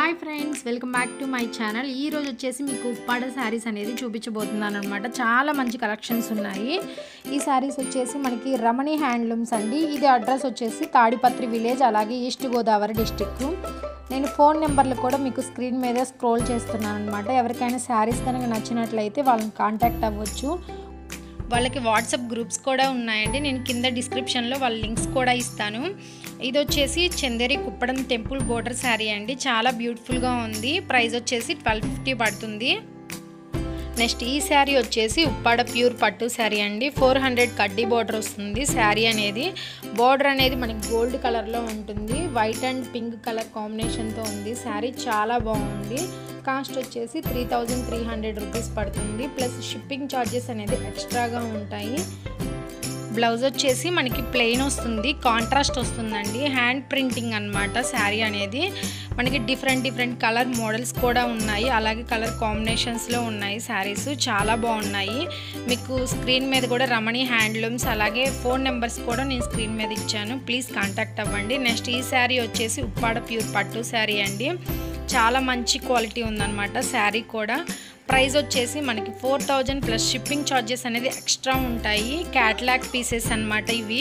hi friends welcome back to my channel ఈ రోజు వచ్చేసి మీకు ఉప్పాడ శారీస్ అనేది చూపించబోతున్నాను అనమాట చాలా మంచి కలెక్షన్స్ ఉన్నాయి ఈ శారీస్ వచ్చేసి మనకి రమణి హ్యాండ్లూమ్స్ అండి ఇది అడ్రస్ వచ్చేసి తాడిపత్రి విలేజ్ అలాగే ఈస్ట్ గోదావరి డిస్టిక్ నేను ఫోన్ నెంబర్లు కూడా మీకు స్క్రీన్ మీద స్క్రోల్ చేస్తున్నాను అనమాట ఎవరికైనా శారీస్ కనుక నచ్చినట్లయితే వాళ్ళని కాంటాక్ట్ అవ్వచ్చు వాళ్ళకి వాట్సాప్ గ్రూప్స్ కూడా ఉన్నాయండి నేను కింద డిస్క్రిప్షన్లో వాళ్ళ లింక్స్ కూడా ఇస్తాను ఇది వచ్చేసి చందేరి కుప్పడం టెంపుల్ బోర్డర్ శారీ అండి చాలా బ్యూటిఫుల్గా ఉంది ప్రైస్ వచ్చేసి ట్వెల్వ్ ఫిఫ్టీ పడుతుంది నెక్స్ట్ ఈ శారీ వచ్చేసి ఉప్పాడ ప్యూర్ పట్టు శారీ అండి ఫోర్ హండ్రెడ్ కడ్డీ బార్డర్ వస్తుంది శారీ అనేది బార్డర్ అనేది మనకి గోల్డ్ కలర్లో ఉంటుంది వైట్ అండ్ పింక్ కలర్ కాంబినేషన్తో ఉంది శారీ చాలా బాగుంది కాస్ట్ వచ్చేసి three thousand three hundred rupees పడుతుంది ప్లస్ షిప్పింగ్ ఛార్జెస్ అనేది ఎక్స్ట్రాగా ఉంటాయి బ్లౌజ్ వచ్చేసి మనకి ప్లెయిన్ వస్తుంది కాంట్రాస్ట్ వస్తుందండి హ్యాండ్ ప్రింటింగ్ అనమాట శారీ అనేది మనకి డిఫరెంట్ డిఫరెంట్ కలర్ మోడల్స్ కూడా ఉన్నాయి అలాగే కలర్ కాంబినేషన్స్లో ఉన్నాయి శారీస్ చాలా బాగున్నాయి మీకు స్క్రీన్ మీద కూడా రమణి హ్యాండ్లూమ్స్ అలాగే ఫోన్ నెంబర్స్ కూడా నేను స్క్రీన్ మీద ఇచ్చాను ప్లీజ్ కాంటాక్ట్ అవ్వండి నెక్స్ట్ ఈ శారీ వచ్చేసి ఉప్పాడ ప్యూర్ పట్టు శారీ అండి చాలా మంచి క్వాలిటీ ఉందన్నమాట శారీ కూడా ప్రైస్ వచ్చేసి మనకి four thousand plus shipping charges అనేది ఎక్స్ట్రా ఉంటాయి క్యాట్లాగ్ పీసెస్ అనమాట ఇవి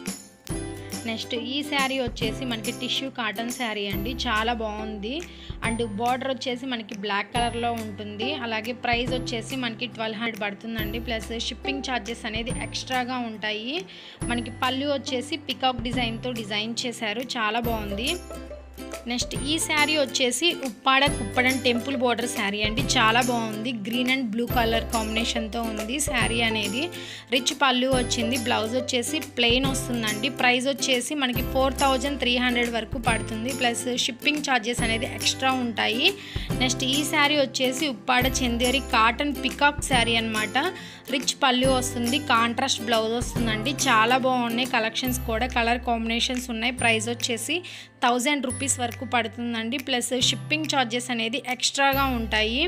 నెక్స్ట్ ఈ శారీ వచ్చేసి మనకి టిష్యూ కాటన్ శారీ అండి చాలా బాగుంది అండ్ బార్డర్ వచ్చేసి మనకి బ్లాక్ కలర్లో ఉంటుంది అలాగే ప్రైస్ వచ్చేసి మనకి ట్వెల్వ్ హండ్రెడ్ పడుతుందండి ప్లస్ షిప్పింగ్ ఛార్జెస్ అనేది ఎక్స్ట్రాగా ఉంటాయి మనకి పళ్ళు వచ్చేసి పికాక్ డిజైన్తో డిజైన్ చేశారు చాలా బాగుంది నెక్స్ట్ ఈ శారీ వచ్చేసి ఉప్పాడ కుప్పడం టెంపుల్ బోర్డర్ శారీ అండి చాలా బాగుంది గ్రీన్ అండ్ బ్లూ కలర్ కాంబినేషన్తో ఉంది శారీ అనేది రిచ్ పళ్ళు వచ్చింది బ్లౌజ్ వచ్చేసి ప్లెయిన్ వస్తుందండి ప్రైస్ వచ్చేసి మనకి ఫోర్ థౌజండ్ త్రీ హండ్రెడ్ వరకు పడుతుంది ప్లస్ షిప్పింగ్ ఛార్జెస్ అనేది ఎక్స్ట్రా ఉంటాయి నెక్స్ట్ ఈ శారీ వచ్చేసి ఉప్పాడ చందేరి కాటన్ పికాక్ శారీ అనమాట రిచ్ పళ్ళు వస్తుంది కాంట్రాస్ట్ బ్లౌజ్ వస్తుందండి చాలా బాగున్నాయి కలెక్షన్స్ కూడా కలర్ కాంబినేషన్స్ ఉన్నాయి ప్రైస్ వచ్చేసి థౌజండ్ రూపీస్ వరకు పడుతుందండి ప్లస్ షిప్పింగ్ ఛార్జెస్ అనేది ఎక్స్ట్రాగా ఉంటాయి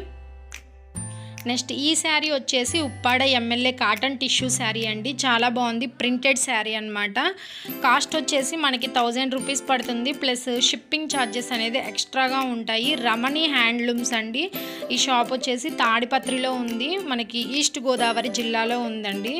నెక్స్ట్ ఈ శారీ వచ్చేసి Uppada MLA cotton tissue sari అండి చాలా బాగుంది ప్రింటెడ్ శారీ అనమాట కాస్ట్ వచ్చేసి మనకి థౌజండ్ రూపీస్ పడుతుంది ప్లస్ షిప్పింగ్ ఛార్జెస్ అనేది ఎక్స్ట్రాగా ఉంటాయి రమణి హ్యాండ్లూమ్స్ అండి ఈ షాప్ వచ్చేసి తాడిపత్రిలో ఉంది మనకి ఈస్ట్ గోదావరి జిల్లాలో ఉందండి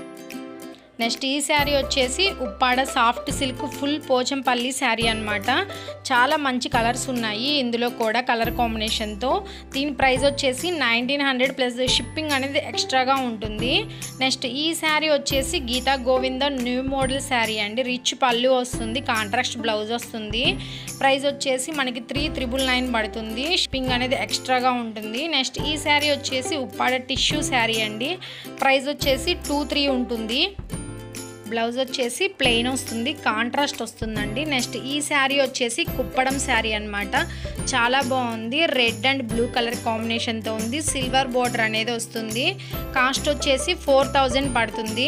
నెక్స్ట్ ఈ శారీ వచ్చేసి Uppada soft silk full Pochampally sari అనమాట చాలా మంచి కలర్స్ ఉన్నాయి ఇందులో కూడా కలర్ కాంబినేషన్తో దీని ప్రైస్ వచ్చేసి నైన్టీన్ హండ్రెడ్ ప్లస్ షిప్పింగ్ అనేది ఎక్స్ట్రాగా ఉంటుంది నెక్స్ట్ ఈ శారీ వచ్చేసి గీతా గోవింద న్యూ మోడల్ శారీ అండి రిచ్ పళ్ళు వస్తుంది కాంట్రాస్ట్ బ్లౌజ్ వస్తుంది ప్రైస్ వచ్చేసి మనకి త్రీ త్రిబుల్ నైన్ పడుతుంది షిప్పింగ్ అనేది ఎక్స్ట్రాగా ఉంటుంది నెక్స్ట్ ఈ శారీ వచ్చేసి ఉప్పాడ టిష్యూ శారీ అండి ప్రైస్ వచ్చేసి టూ త్రీ ఉంటుంది బ్లౌజ్ వచ్చేసి ప్లెయిన్ వస్తుంది కాంట్రాస్ట్ వస్తుందండి నెక్స్ట్ ఈ శారీ వచ్చేసి కుప్పడం శారీ అనమాట చాలా బాగుంది రెడ్ అండ్ బ్లూ కలర్ కాంబినేషన్తో ఉంది సిల్వర్ బోర్డర్ అనేది వస్తుంది కాస్ట్ వచ్చేసి ఫోర్ థౌజండ్ పడుతుంది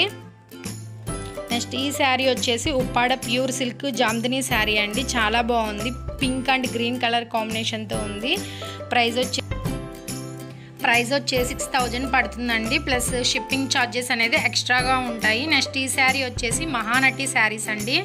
నెక్స్ట్ ఈ శారీ వచ్చేసి ఉప్పాడ ప్యూర్ సిల్క్ జామ్దిని శారీ అండి చాలా బాగుంది పింక్ అండ్ గ్రీన్ కలర్ కాంబినేషన్తో ఉంది ప్రైస్ వచ్చి ప్రైస్ వచ్చేసి సిక్స్ థౌజండ్ పడుతుందండి ప్లస్ షిప్పింగ్ ఛార్జెస్ అనేది ఎక్స్ట్రాగా ఉంటాయి నెక్స్ట్ ఈ శారీ వచ్చేసి మహానటి శారీస్ అండి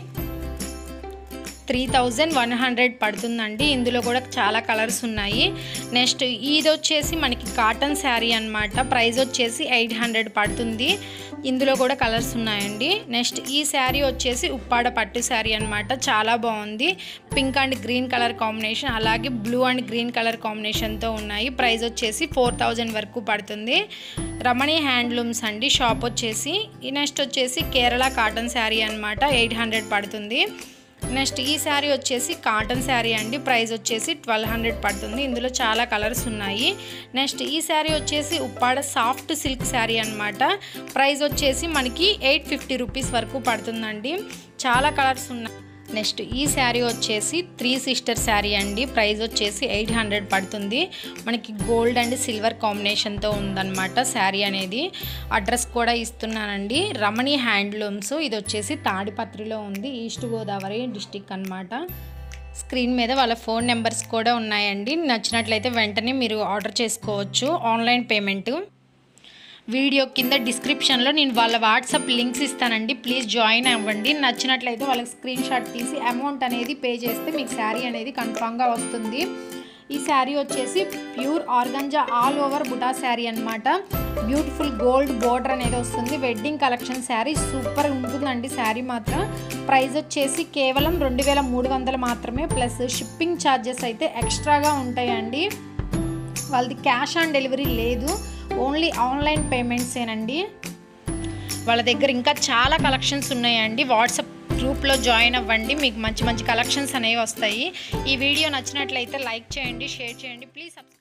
త్రీ థౌజండ్ వన్ హండ్రెడ్ పడుతుందండి ఇందులో కూడా చాలా కలర్స్ ఉన్నాయి నెక్స్ట్ ఇది వచ్చేసి మనకి కాటన్ శారీ అనమాట ప్రైస్ వచ్చేసి ఎయిట్ హండ్రెడ్ పడుతుంది ఇందులో కూడా కలర్స్ ఉన్నాయండి నెక్స్ట్ ఈ శారీ వచ్చేసి ఉప్పాడ పట్టు శారీ అనమాట చాలా బాగుంది pink and green colour combination అలాగే బ్లూ అండ్ గ్రీన్ కలర్ కాంబినేషన్తో ఉన్నాయి ప్రైస్ వచ్చేసి ఫోర్ థౌజండ్ వరకు పడుతుంది రమణి హ్యాండ్లూమ్స్ అండి షాప్ వచ్చేసి నెక్స్ట్ వచ్చేసి కేరళ కాటన్ శారీ అనమాట ఎయిట్ హండ్రెడ్ పడుతుంది నెక్స్ట్ ఈ శారీ వచ్చేసి కాటన్ శారీ అండి ప్రైస్ వచ్చేసి ట్వెల్వ్ హండ్రెడ్ పడుతుంది ఇందులో చాలా కలర్స్ ఉన్నాయి నెక్స్ట్ ఈ శారీ వచ్చేసి ఉప్పాడ సాఫ్ట్ సిల్క్ శారీ అనమాట ప్రైస్ వచ్చేసి మనకి ఎయిట్ ఫిఫ్టీ రూపీస్ వరకు పడుతుందండి చాలా కలర్స్ ఉన్నాయి నెక్స్ట్ ఈ శారీ వచ్చేసి త్రీ సిస్టర్ శారీ అండి ప్రైస్ వచ్చేసి ఎయిట్ హండ్రెడ్ పడుతుంది మనకి గోల్డ్ అండ్ సిల్వర్ కాంబినేషన్తో ఉందన్నమాట శారీ అనేది అడ్రస్ కూడా ఇస్తున్నానండి రమణి హ్యాండ్లూమ్స్ ఇది వచ్చేసి తాడిపత్రిలో ఉంది ఈస్ట్ గోదావరి డిస్టిక్ అనమాట స్క్రీన్ మీద వాళ్ళ ఫోన్ నెంబర్స్ కూడా ఉన్నాయండి నచ్చినట్లయితే వెంటనే మీరు ఆర్డర్ చేసుకోవచ్చు ఆన్లైన్ పేమెంట్ వీడియో కింద డిస్క్రిప్షన్లో నేను వాళ్ళ వాట్సాప్ లింక్స్ ఇస్తానండి ప్లీజ్ జాయిన్ అవ్వండి నచ్చినట్లయితే వాళ్ళకి స్క్రీన్ షాట్ తీసి అమౌంట్ అనేది పే చేస్తే మీకు శారీ అనేది కన్ఫామ్గా వస్తుంది ఈ శారీ వచ్చేసి ప్యూర్ ఆర్గంజా ఆల్ ఓవర్ బుటా శారీ అనమాట బ్యూటిఫుల్ గోల్డ్ బోర్డర్ అనేది వస్తుంది వెడ్డింగ్ కలెక్షన్ శారీ సూపర్ ఉంటుందండి శారీ మాత్రం ప్రైస్ వచ్చేసి కేవలం రెండు వేల మూడు వందలు మాత్రమే ప్లస్ షిప్పింగ్ ఛార్జెస్ అయితే ఎక్స్ట్రాగా ఉంటాయండి వాళ్ళది క్యాష్ ఆన్ డెలివరీ లేదు ఓన్లీ ఆన్లైన్ పేమెంట్సేనండి వాళ్ళ దగ్గర ఇంకా చాలా కలెక్షన్స్ ఉన్నాయండి వాట్సాప్ గ్రూప్లో జాయిన్ అవ్వండి మీకు మంచి మంచి కలెక్షన్స్ అనేవి వస్తాయి ఈ వీడియో నచ్చినట్లయితే లైక్ చేయండి షేర్ చేయండి ప్లీజ్ సబ్స్క్రైబ్